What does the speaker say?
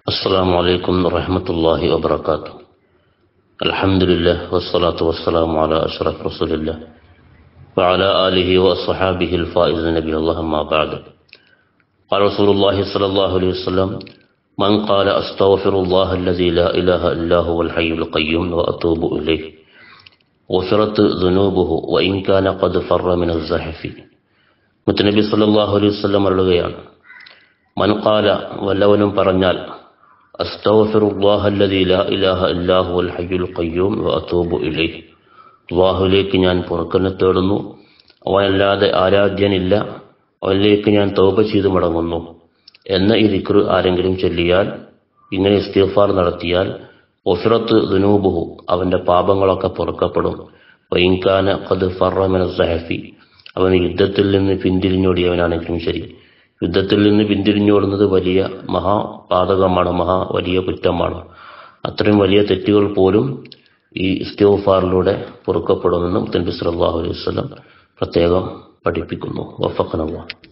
السلام عليكم ورحمة الله وبركاته الحمد لله والصلاة والسلام على أشرف رسول الله وعلى آله وأصحابه الفائز نبي الله ما بعد قال رسول الله صلى الله عليه وسلم من قال أستغفر الله الذي لا إله إلا هو الحي القيوم وأتوب إليه غفرت ذنوبه وإن كان قد فر من الزحف മുത്തനബി സല്ലല്ലാഹു അലൈഹി വസല്ലം പറയുകയാണ് മൻ ഖാല വല്ലവനും പറഞ്ഞാൽ അസ്തഗ്ഫിറുല്ലാഹ അല്ലദീ ലാ ഇലാഹ ഇല്ലാ ഹുവൽ ഹയ്യുൽ ഖയ്യൂം വഅതൂബു ഇലൈഹി അല്ലാഹുവിലേക്ക് ഞാൻ പൊറുക്കലിനെ തേടുന്നു അവനല്ലാതെ ആരാധ്യനില്ല അവനിലേക്ക് ഞാൻ തൗബ ചെയ്തു മടങ്ങുന്നു എന്ന ഈ ദിക്ർ ആരെങ്കിലും ചൊല്ലിയാൽ ഇങ്ങനെ ഇസ്തിഗ്ഫാർ നടത്തിയാൽ ഒഫിറത്ത് ദുനൂബുഹു അവന്റെ പാപങ്ങളൊക്കെ പൊറുക്കപ്പെടും വൈൻകാന ഖദ് ഫറ മിന സഹഫി അവൻ യുദ്ധത്തിൽ നിന്ന് പിന്തിരിഞ്ഞോടിയവനാണെങ്കിലും ശരി യുദ്ധത്തിൽ നിന്ന് പിന്തിരിഞ്ഞോടുന്നത് വലിയ മഹാപാതകമാണ് മഹാ വലിയ കുറ്റമാണ് അത്രയും വലിയ തെറ്റുകൾ പോലും ഈ ഇസ്തിഗ്ഫാറിലൂടെ പൊറുക്കപ്പെടുമെന്നും തൻബി സല്ലല്ലാഹു അലൈഹി വസല്ലം പ്രത്യേകം പഠിപ്പിക്കുന്നു വഫഖനല്ലാഹ്